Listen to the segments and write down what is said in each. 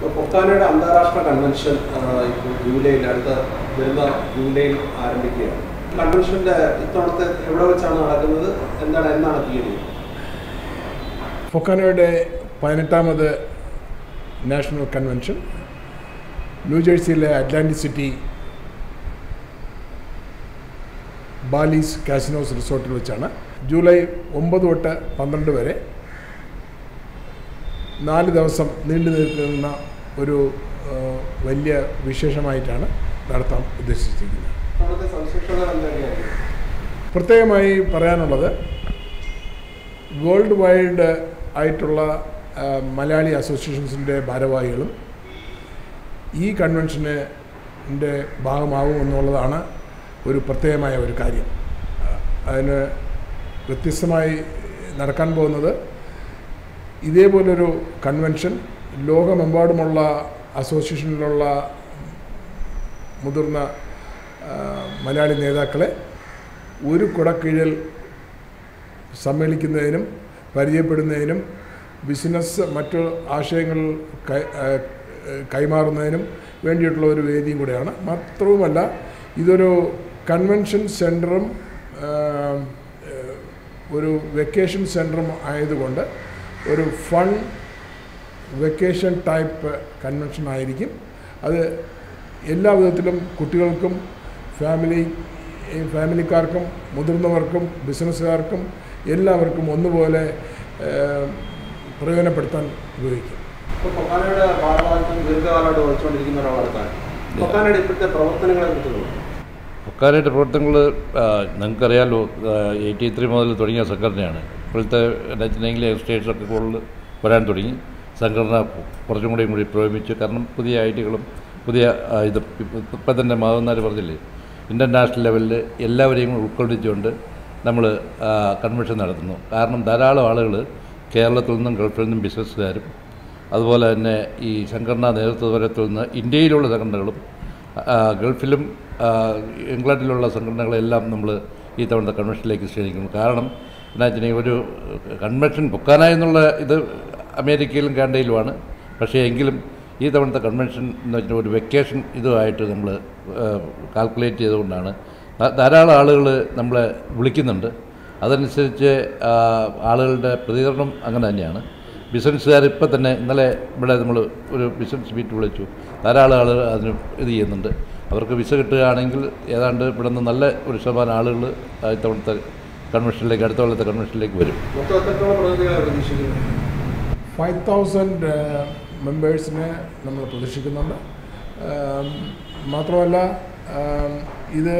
പൊക്കാനയുടെ അന്താരാഷ്ട്ര കൺവെൻഷൻ ആ, ഇപ്പോൾ ജൂലൈയിൽ അടുത്ത വരുന്ന ജൂലൈയിൽ ആരംഭിക്കുകയാണ് കൺവെൻഷന്റെ ഇത്തവണത്തെ എവിടെ വെച്ചാണ് നടക്കുന്നത് എന്താണ് എന്നാണ് തീയതി ഫൊക്കാനോയുടെ പതിനെട്ടാമത് നാഷണൽ കൺവെൻഷൻ ന്യൂജേഴ്സിയിലെ അറ്റ്ലാന്റിക് സിറ്റി ബാലീസ് കാസിനോസ് റിസോർട്ടിൽ വെച്ചാണ് ജൂലൈ ഒമ്പത് തൊട്ട് പന്ത്രണ്ട് വരെ നാല് ദിവസം നീണ്ടു നിൽക്കുന്ന ഒരു ആ, വലിയ വിശേഷമായിട്ടാണ് നടത്താൻ ഉദ്ദേശിച്ചിരിക്കുന്നത് അവിടുത്തെ സവിശേഷതകൾ എന്തൊക്കെയായിരിക്കും പ്രത്യേകമായി പറയാനുള്ളത് വേൾഡ് വൈഡ് ആയിട്ടുള്ള ആ, മലയാളി അസോസിയേഷൻസിൻ്റെ ഭാരവാഹികളും ഈ കൺവെൻഷന് ൻ്റെ ഭാഗമാകും എന്നുള്ളതാണ് ഒരു പ്രത്യേകമായ ഒരു കാര്യം ആ, അതിന് വ്യത്യസ്തമായി നടക്കാൻ പോകുന്നത് ഇതേപോലൊരു കൺവെൻഷൻ ലോകമെമ്പാടുമുള്ള അസോസിയേഷനിലുള്ള മുതിർന്ന ആ, മലയാളി നേതാക്കളെ ഒരു കുടക്കീഴിൽ സമ്മേളിക്കുന്നതിനും പരിചയപ്പെടുന്നതിനും ബിസിനസ് മറ്റു ആശയങ്ങൾ കൈ ആ, കൈമാറുന്നതിനും വേണ്ടിയിട്ടുള്ള ഒരു വേദിയും കൂടെയാണ് മാത്രവുമല്ല ഇതൊരു കൺവെൻഷൻ സെൻറ്ററും ഒരു വെക്കേഷൻ സെൻറ്ററും ആയതുകൊണ്ട് ഒരു ഫൺ വെക്കേഷൻ ടൈപ്പ് കൺവെൻഷൻ ആയിരിക്കും അത് എല്ലാ വിധത്തിലും കുട്ടികൾക്കും ഫാമിലി ഈ ഫാമിലിക്കാർക്കും മുതിർന്നവർക്കും ബിസിനസ്സുകാർക്കും എല്ലാവർക്കും ഒന്നുപോലെ ഏഹ്, പ്രയോജനപ്പെടുത്താൻ ഉപയോഗിക്കും ഇപ്പോൾ പൊക്കാനയുടെ ഭാരവാഹിത്വം ദീർഘകാലമായിട്ട് വഹിച്ചുകൊണ്ടിരിക്കുന്ന ഒരാളാണ് താൻ പൊക്കാനയുടെ ഇപ്പോഴത്തെ പ്രവർത്തനങ്ങളെ കുറിച്ച് ഒക്കാനായിട്ട് പ്രവർത്തനങ്ങൾ നിങ്ങൾക്കറിയാലോ എയ്റ്റി ത്രീ മുതൽ തുടങ്ങിയ സംഘടനയാണ് ഇപ്പോഴത്തെ രണ്ടായിരത്തി സ്റ്റേറ്റ്സൊക്കെ കൂടുതൽ വരാൻ തുടങ്ങി സംഘടന കുറച്ചും കൂടി കൂടി പുരോഗമിച്ചു കാരണം പുതിയ ഐഡിയകളും പുതിയ ആ, ഇത് ഇപ്പം തന്നെ മാവുന്നാർ പറഞ്ഞില്ലേ ഇൻ്റർനാഷണൽ ലെവലിൽ എല്ലാവരെയും ഉൾക്കൊള്ളിച്ചുകൊണ്ട് നമ്മൾ കൺവെൻഷൻ നടത്തുന്നു കാരണം ധാരാളം ആളുകൾ കേരളത്തിൽ നിന്നും ഗൾഫിൽ നിന്നും ബിസിനസ്സുകാരും അതുപോലെ തന്നെ ഈ സംഘടനാ നേതൃത്വതലത്തിൽ നിന്ന് ഇന്ത്യയിലുള്ള സംഘടനകളും ആ, ഗൾഫിലും ആ, ഇംഗ്ലണ്ടിലുള്ള സംഘടനകളെല്ലാം നമ്മൾ ഈ തവണത്തെ കൺവെൻഷനിലേക്ക് ക്ഷണിക്കുന്നു കാരണം എന്താ വെച്ചിട്ടുണ്ടെങ്കിൽ ഒരു കൺവെൻഷൻ പൊക്കാന എന്നുള്ള ഇത് അമേരിക്കയിലും കാനഡയിലുമാണ് പക്ഷേ എങ്കിലും ഈ തവണത്തെ കൺവെൻഷൻ എന്ന് വെച്ചാൽ ഒരു വെക്കേഷൻ ഇതുമായിട്ട് നമ്മൾ കാൽക്കുലേറ്റ് ചെയ്തുകൊണ്ടാണ് ധാ- ധാരാളം ആളുകൾ നമ്മളെ വിളിക്കുന്നുണ്ട് അതനുസരിച്ച് ആ, ആളുകളുടെ പ്രതികരണം അങ്ങനെ തന്നെയാണ് ബിസിനസ്സുകാർ ഇപ്പം തന്നെ ഇന്നലെ ഇവിടെ നമ്മൾ ഒരു ബിസിനസ് മീറ്റ് വിളിച്ചു ധാരാളം ആളുകൾ അതിന് ഇത് ചെയ്യുന്നുണ്ട് അവർക്ക് വിസ കിട്ടുകയാണെങ്കിൽ ഏതാണ്ട് ഇവിടെ നിന്ന് നല്ല ഒരു ശതമാനം ആളുകൾ ഇത്തവണത്തെ കൺവെൻഷനിലേക്ക് അടുത്ത കൊല്ലത്തെ കൺവെൻഷനിലേക്ക് വരും മൊത്തം എത്രത്തോളം പ്രതിനിധികളെ പ്രതീക്ഷിക്കുന്നു ഫൈവ് തൗസൻഡ് മെമ്പേഴ്സിനെ നമ്മൾ പ്രതീക്ഷിക്കുന്നുണ്ട് ആം, മാത്രമല്ല ആം, ഇത്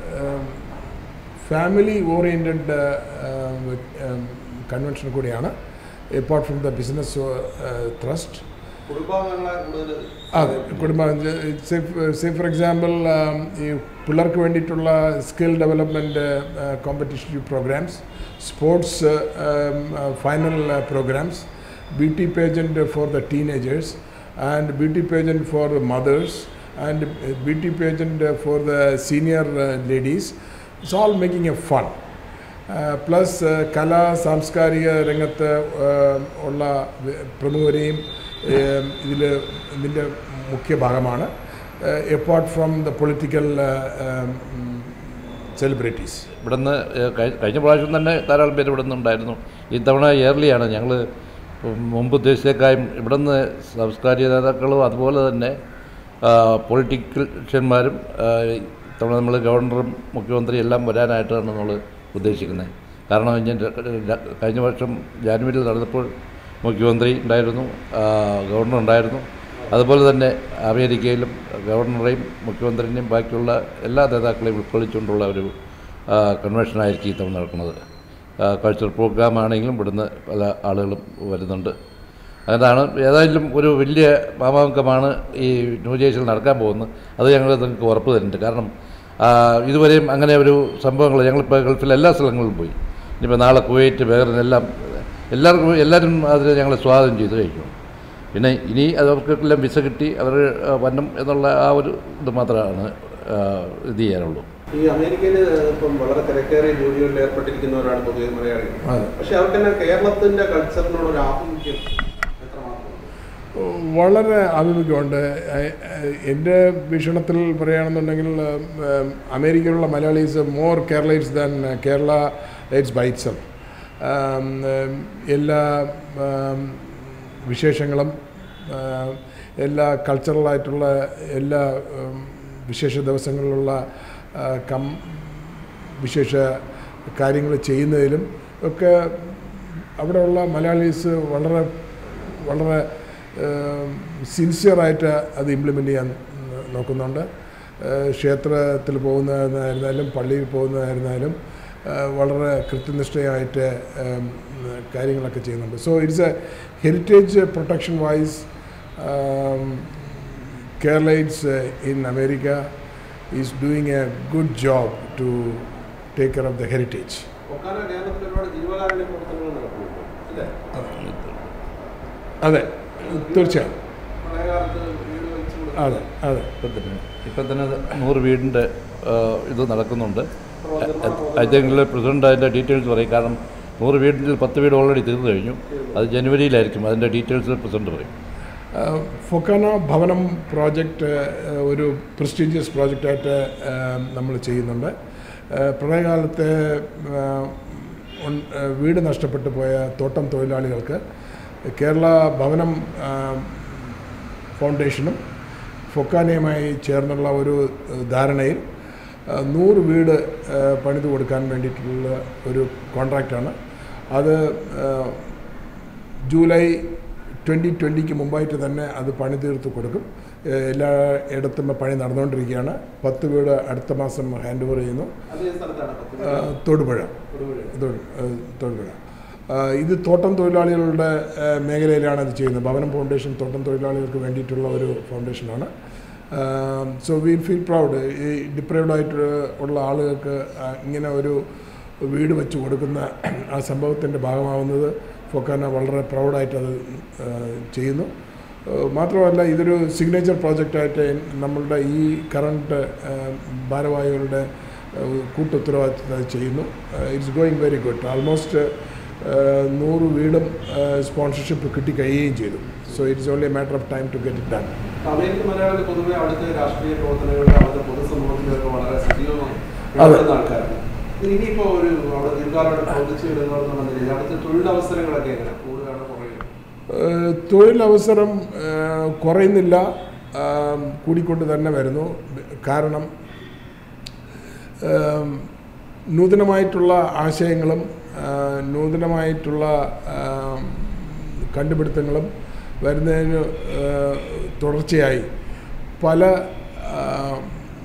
ഫാമിലി ഓറിയൻറ്റഡ് കൺവെൻഷൻ കൂടിയാണ് apart from the business trust കുടുംബാംഗങ്ങളെ കൂടുതൽ അതെ കുടുംബ സേ ഫോർ എക്സാമ്പിൾ ഈ പിള്ളേർക്ക് വേണ്ടിയിട്ടുള്ള skill development competitional programs sports final programs beauty pageant for the teenagers and beauty pageant for the mothers and beauty pageant for the senior ladies it's all making a fun plus കലാ സാംസ്കാരിക രംഗത്ത് ഏഹ്, ഉള്ള വ- പ്രമുഖരെയും ഇതിൽ ഇതിൻ്റെ മുഖ്യ ഭാഗമാണ് apart from the political celebrities ഇവിടുന്ന് ഏഹ്, കഴി- കഴിഞ്ഞ പ്രാവശ്യം തന്നെ ധാരാളം പേര് ഇവിടെ നിന്നുണ്ടായിരുന്നു ഇത്തവണ ഇയർലിയാണ് ഞങ്ങൾ മുമ്പ് ഉദ്ദേശിച്ചേക്കായും ഇവിടുന്ന് സാംസ്കാരിക നേതാക്കളും അതുപോലെ തന്നെ പൊളിറ്റിഷ്യന്മാരും ഇത്തവണ നമ്മൾ ഗവർണറും മുഖ്യമന്ത്രിയും എല്ലാം വരാനായിട്ടാണ് നമ്മൾ ഉദ്ദേശിക്കുന്നത് കാരണം ഞാൻ ര- ര- കഴിഞ്ഞ വർഷം ജാനുവരിയിൽ നടന്നപ്പോൾ മുഖ്യമന്ത്രി ഉണ്ടായിരുന്നു ആ, ഗവർണർ ഉണ്ടായിരുന്നു അതുപോലെ തന്നെ അമേരിക്കയിലും ഗവർണറെയും മുഖ്യമന്ത്രിനെയും ബാക്കിയുള്ള എല്ലാ നേതാക്കളെയും ഉൾക്കൊള്ളിച്ചുകൊണ്ടുള്ള ഒരു ആ, കൺവെൻഷനായിരിക്കും ഈ തവണ നടക്കുന്നത് ആ, കൾച്ചറൽ പ്രോഗ്രാം ആണെങ്കിലും ഇവിടുന്ന് പല ആളുകളും വരുന്നുണ്ട് അതാണ് ഏതായാലും ഒരു വലിയ മാമാങ്കമാണ് ഈ ന്യൂജേഴ്സിൽ നടക്കാൻ പോകുന്നത് അത് ഞങ്ങൾ നിങ്ങൾക്ക് ഉറപ്പ് തരുന്നുണ്ട് കാരണം ആ, ഇതുവരെയും അങ്ങനെ ഒരു സംഭവങ്ങൾ ഞങ്ങളിപ്പോൾ ഗൾഫിൽ എല്ലാ സ്ഥലങ്ങളിലും പോയി ഇനിയിപ്പോൾ നാളെ കുവൈറ്റ് ബഹ്റിൻ എല്ലാം എല്ലാവർക്കും എല്ലാവരും അതിനെ ഞങ്ങളെ സ്വാഗതം ചെയ്ത് കഴിഞ്ഞു പിന്നെ ഇനി അത് അവർക്കെല്ലാം വിസ കിട്ടി അവർ വരണം എന്നുള്ള ആ ഒരു ഇത് മാത്രമാണ് ആ, ഇത് ചെയ്യാനുള്ളൂ ഈ അമേരിക്കയിൽ ഇപ്പം വളരെ തിരക്കേറിയ ജോലികളിൽ ഏർപ്പെട്ടിരിക്കുന്നവരാണ് പൊതുവെ മലയാളികൾ അതെ പക്ഷെ അവർക്കെല്ലാം കേരളത്തിന്റെ കൾച്ചറിനോട് ഒരു ആഭിമുഖ്യം എത്രമാത്രം വളരെ ആഭിമുഖ്യമുണ്ട് എ- എ- എൻ്റെ വീക്ഷണത്തിൽ പറയുകയാണെന്നുണ്ടെങ്കിൽ ഉം, അമേരിക്കയിലുള്ള Malayalees more Keralites than Kerala it's by itself എല്ലാ ഉം, വിശേഷങ്ങളും ഉം, എല്ലാ കൾച്ചറലായിട്ടുള്ള എല്ലാ ഉം, വിശേഷ ദിവസങ്ങളിലുള്ള ആ, കം വിശേഷ കാര്യങ്ങൾ ചെയ്യുന്നതിലും ഒക്കെ അവിടെയുള്ള മലയാളീസ് വളരെ വളരെ സിൻസിയറായിട്ട് അത് ഇംപ്ലിമെൻ്റ് ചെയ്യാൻ നോക്കുന്നുണ്ട് ഏഹ് ക്ഷേത്രത്തിൽ പോകുന്നതായിരുന്നാലും പള്ളിയിൽ പോകുന്നതായിരുന്നാലും ഏഹ് വളരെ കൃത്യനിഷ്ഠയായിട്ട് ഏം, കാര്യങ്ങളൊക്കെ ചെയ്യുന്നുണ്ട് so it's a heritage protection wise Keralites in America is doing a good job to take care of the heritage ഒക്കാന കേരളത്തിൽ ഒരുപാട് ജീവകാരുണ്യ പ്രവർത്തനങ്ങൾ നടക്കുന്നുണ്ട് അല്ലേ അതെ തീർച്ചയായും പഴയകാലത്ത് വീട് വെച്ച് കൊടുക്കുന്ന അതെ അതെ ഇപ്പം തന്നെ ഇപ്പം തന്നെ നൂറ് വീടിൻ്റെ ആ, ഇത് നടക്കുന്നുണ്ട് പ്രവർത്തനം ഐ തിങ്ക് പ്രസിഡന്റ് അതിൻ്റെ ഡീറ്റെയിൽസ് പറയും കാരണം നൂറ് വീടിൽ പത്ത് വീട് ഓൾറെഡി തീർന്നു കഴിഞ്ഞു അത് ജനുവരിയിലായിരിക്കും അതിൻ്റെ ഡീറ്റെയിൽസ് പ്രസിഡന്റ് പറയും ഫൊക്കാന ഭവനം പ്രോജക്റ്റ് ഒരു പ്രസ്റ്റീജിയസ് പ്രോജക്റ്റായിട്ട് നമ്മൾ ചെയ്യുന്നുണ്ട് ഏഹ് പ്രളയകാലത്തെ ഏഹ്, ഉൺ- ഏഹ് വീട് നഷ്ടപ്പെട്ടു പോയ തോട്ടം തൊഴിലാളികൾക്ക് കേരള ഭവനം ഏഹ്, ഫൗണ്ടേഷനും ഫൊക്കാനയുമായി ചേർന്നുള്ള ഒരു ഏഹ്, ധാരണയിൽ ഏഹ്, നൂറ് വീട് ഏഹ്, പണിത് കൊടുക്കാൻ വേണ്ടിയിട്ടുള്ള ഒരു കോൺട്രാക്റ്റാണ് അത് ഏഹ്, ജൂലൈ ട്വൻ്റി ട്വൻ്റിക്ക് മുമ്പായിട്ട് തന്നെ അത് പണി തീർത്ത് കൊടുക്കും ഏഹ് എല്ലാ ഇടത്തും പണി നടന്നുകൊണ്ടിരിക്കുകയാണ് പത്ത് വീട് അടുത്ത മാസം ഹാൻഡ് ഓവർ ചെയ്യുന്നു അത് ഏത് സ്ഥലത്താണ് പത്ത് ഏഹ് തൊടുപുഴ തൊടുപുഴ തൊടു- ഏഹ് തൊടുപുഴ ഏഹ് ഇത് തോട്ടം തൊഴിലാളികളുടെ ഏഹ് മേഖലയിലാണ് ഇത് ചെയ്യുന്നത് ഭവനം ഫൗണ്ടേഷൻ തോട്ടം തൊഴിലാളികൾക്ക് വേണ്ടിയിട്ടുള്ള ഒരു ഫൗണ്ടേഷനാണ് സോ വി ഫീൽ പ്രൗഡ് ഈ ഡിപ്രൈവ്ഡ് ആയിട്ട് ഉള്ള ആളുകൾക്ക് ആ, ഇങ്ങനെ ഒരു വീട് വെച്ച് കൊടുക്കുന്ന ആ സംഭവത്തിൻ്റെ ഭാഗമാവുന്നത് ഫൊക്കാന വളരെ പ്രൗഡായിട്ട് അത് ആ, ചെയ്യുന്നു ആ, മാത്രമല്ല ഇതൊരു സിഗ്നേച്ചർ പ്രോജക്റ്റായിട്ട് നമ്മളുടെ ഈ കറണ്ട് ഭാരവാഹികളുടെ ആ, കൂട്ടുത്തരവാദിത്തം അത് ചെയ്യുന്നു it's going very good almost നൂറ് വീടും സ്പോൺസർഷിപ്പ് കിട്ടിക്കഴിയുകയും ചെയ്തു so it's only a matter of time to get it done American മലയാളികൾ പൊതുവെ അവിടുത്തെ രാഷ്ട്രീയ പ്രവർത്തനങ്ങളിൽ അവിടുത്തെ പൊതുസമൂഹത്തിലൊക്കെ വളരെ സജീവമായി അതെ. ഇടപെടുന്ന ആൾക്കാരാണ് ഇനിയിപ്പോ ഒരു അവിടെ ദീർഘകാലമായിട്ട് പ്രവർത്തിച്ചു വരുന്നവർ എന്നുള്ള നിലയിൽ അവിടുത്തെ തൊഴിലവസരങ്ങളൊക്കെ എങ്ങനെ കൂടുതലാണ് കുറയുന്നത് ഏഹ് തൊഴിലവസരം ഏഹ് കുറയുന്നില്ല ആം, കൂടിക്കൊണ്ട് തന്നെ വരുന്നു കാരണം ഏം, നൂതനമായിട്ടുള്ള ആശയങ്ങളും ആ, നൂതനമായിട്ടുള്ള ആം, കണ്ടുപിടുത്തങ്ങളും വരുന്നതിന് ഏഹ്, തുടർച്ചയായി പല ആം,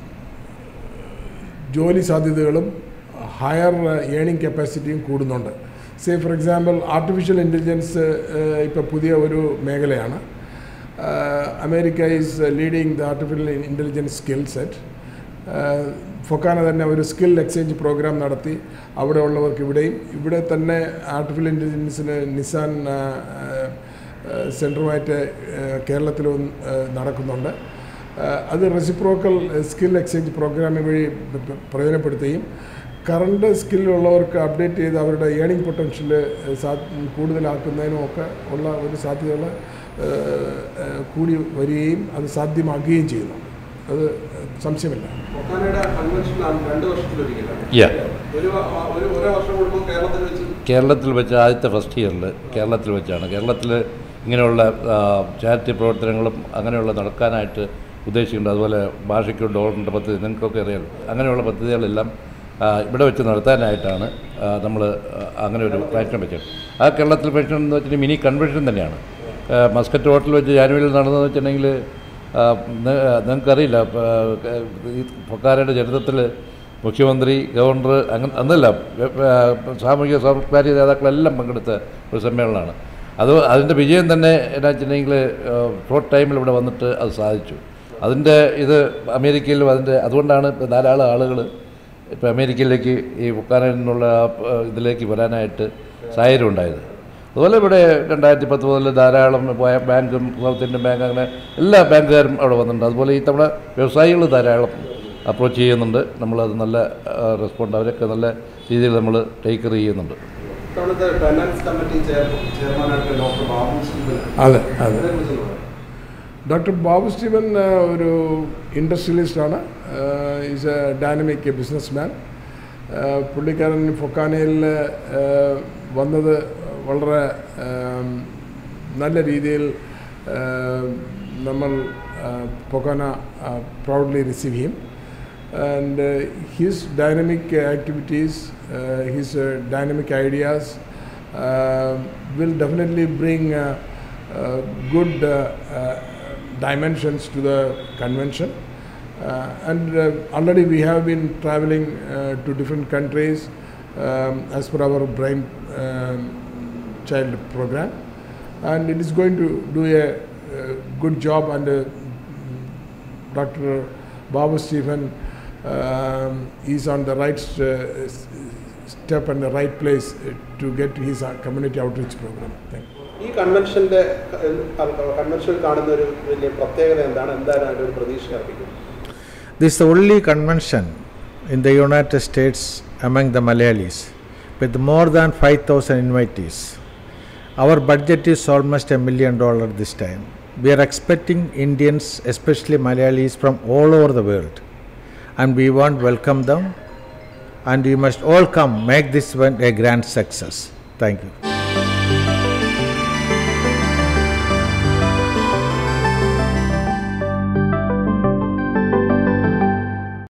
ജോലി സാധ്യതകളും ഹയർ ഏണിംഗ് കപ്പാസിറ്റിയും കൂടുന്നുണ്ട് say for example artificial intelligence ഇപ്പോൾ പുതിയ ഒരു മേഖലയാണ് America is leading the artificial intelligence skill set FOKANA തന്നെ ഒരു സ്കിൽ എക്സ്ചേഞ്ച് പ്രോഗ്രാം നടത്തി അവിടെ ഉള്ളവർക്ക് ഇവിടെയും ഇവിടെ തന്നെ ആർട്ടിഫിഷ്യൽ ഇൻ്റലിജൻസിന് നിസാൻ സെൻറ്ററുമായിട്ട് കേരളത്തിലും ഏഹ്, നടക്കുന്നുണ്ട് ഏഹ്, അത് റെസിപ്രോക്കൽ സ്കിൽ എക്സ്ചേഞ്ച് പ്രോഗ്രാം വഴി പ- പ- പ്രയോജനപ്പെടുത്തുകയും കറണ്ട് സ്കില്ലുള്ളവർക്ക് അപ്ഡേറ്റ് ചെയ്ത് അവരുടെ ഏണിംഗ് പൊട്ടൻഷ്യൽ കൂടുതലാക്കുന്നതിനും ഒക്കെ ഉള്ള ഒരു സാധ്യതകൾ ഏഹ്, ഏഹ്, കൂടി വരികയും അത് സാധ്യമാക്കുകയും ചെയ്യുന്നു അത് സംശയമില്ല ഒക്കാനയുടെ കൺവെൻഷൻ രണ്ട് വർഷത്തിലൊരിക്കലാണ് Yeah. ഒരു വ- ഒരു ഓരോ വർഷം കൂടുമ്പോൾ കേരളത്തിൽ വെച്ച് കേരളത്തിൽ വെച്ച് ആദ്യത്തെ ഫസ്റ്റ് ഇയറിൽ കേരളത്തിൽ വെച്ചാണ് കേരളത്തിൽ ഇങ്ങനെയുള്ള ചാരിറ്റി പ്രവർത്തനങ്ങളും അങ്ങനെയുള്ള നടക്കാനായിട്ട് ഉദ്ദേശിക്കുന്നുണ്ട് അതുപോലെ ഭാഷയ്ക്ക് ഡോളറിൻ്റെ പദ്ധതി നിങ്ങൾക്കൊക്കെ അറിയാലോ അങ്ങനെയുള്ള പദ്ധതികളെല്ലാം ആ, ഇവിടെ വെച്ച് നടത്താനായിട്ടാണ് നമ്മൾ അങ്ങനെ ഒരു പ്രയത്നം വെച്ചത് ആ കേരളത്തിൽ ഫെഷൻ എന്ന് വെച്ചിട്ടുണ്ടെങ്കിൽ മിനി കൺവെൻഷൻ തന്നെയാണ് ആ, മസ്കറ്റ് ഹോട്ടലിൽ വെച്ച് ജാനുവരിയിൽ നടന്നതെന്ന് വെച്ചിട്ടുണ്ടെങ്കിൽ ആ, നി- നിങ്ങൾക്കറിയില്ല ആ, ഈ പൊക്കാരയുടെ ചരിത്രത്തിൽ മുഖ്യമന്ത്രി ഗവർണർ അങ്ങനെ അന്നല്ല വെ- വെ- സാമൂഹിക സാംസ്കാരിക നേതാക്കളെല്ലാം പങ്കെടുത്ത ഒരു സമ്മേളനമാണ് അത് അതിൻ്റെ വിജയം തന്നെ എന്നാ വെച്ചിട്ടുണ്ടെങ്കിൽ ഷോർട്ട് ടൈമിൽ ഇവിടെ വന്നിട്ട് അത് സാധിച്ചു അതിൻ്റെ ഇത് അമേരിക്കയിലും അതിൻ്റെ അതുകൊണ്ടാണ് ഇപ്പോൾ ധാരാളം ആളുകൾ ഇപ്പോൾ അമേരിക്കയിലേക്ക് ഈ ബുക്കാനിൽ നിന്നുള്ള ആ, ഇതിലേക്ക് വരാനായിട്ട് സാഹചര്യം ഉണ്ടായത് അതുപോലെ ഇവിടെ രണ്ടായിരത്തി പത്ത് മുതൽ ധാരാളം ബാ- ബാങ്കും സൗത്ത് ഇന്ത്യൻ ബാങ്ക് അങ്ങനെ എല്ലാ ബാങ്കുകാരും അവിടെ വന്നിട്ടുണ്ട് അതുപോലെ ഈ തവണ വ്യവസായികൾ ധാരാളം അപ്രോച്ച് ചെയ്യുന്നുണ്ട് നമ്മളത് നല്ല റെസ്പോണ്ട് അവരൊക്കെ നല്ല രീതിയിൽ നമ്മൾ ടേക്ക് കെയർ ചെയ്യുന്നുണ്ട് ഇത്തവണത്തെ ഫൈനാൻസ് കമ്മിറ്റി ചെയർ ചെയർമാനായിട്ട് ഡോക്ടർ ബാബു ശ്രീധരൻ അതെ അതെ അതിനെക്കുറിച്ച് ഒന്ന് പറയാം. ഡോക്ടർ ബാബു സ്റ്റീവൻ ആ, ഒരു ഇൻഡസ്ട്രിയലിസ്റ്റാണ് is a dynamic businessman പുള്ളിക്കാരൻ ഫൊക്കാനയിൽ ആ, വന്നത് വളരെ ആം, നല്ല രീതിയിൽ ആ, നമ്മൾ ഫൊക്കാന പ്രൗഡ്ലി റിസീവ് ചെയ്യും and uh, his dynamic uh, activities, uh, his uh, dynamic ideas uh, will definitely bring uh, uh, good uh, uh, dimensions to the convention. Uh, and uh, already we have been traveling uh, to different countries um, as per our brain um, child program, and it is going to do a, uh good job. And uh, Dr. Babu Stephen um, is on the right uh, s- step and the right place uh, to get his uh, community outreach program. Thank you. ഈ കൺവെൻഷന്റെ convention കാണുന്ന ഒരു വലിയ പ്രത്യേകത എന്താണ് എന്താണ് അതിന്റെ ഒരു പ്രതീക്ഷ അർപ്പിക്കുന്നത് This is the only convention in the United States among the Malayalis with more than 5,000 invitees. Our budget is almost a million dollars this time. We are expecting Indians, especially Malayalis, from all over the world, and we want to welcome them. And you must all come, make this one a grand success. Thank you.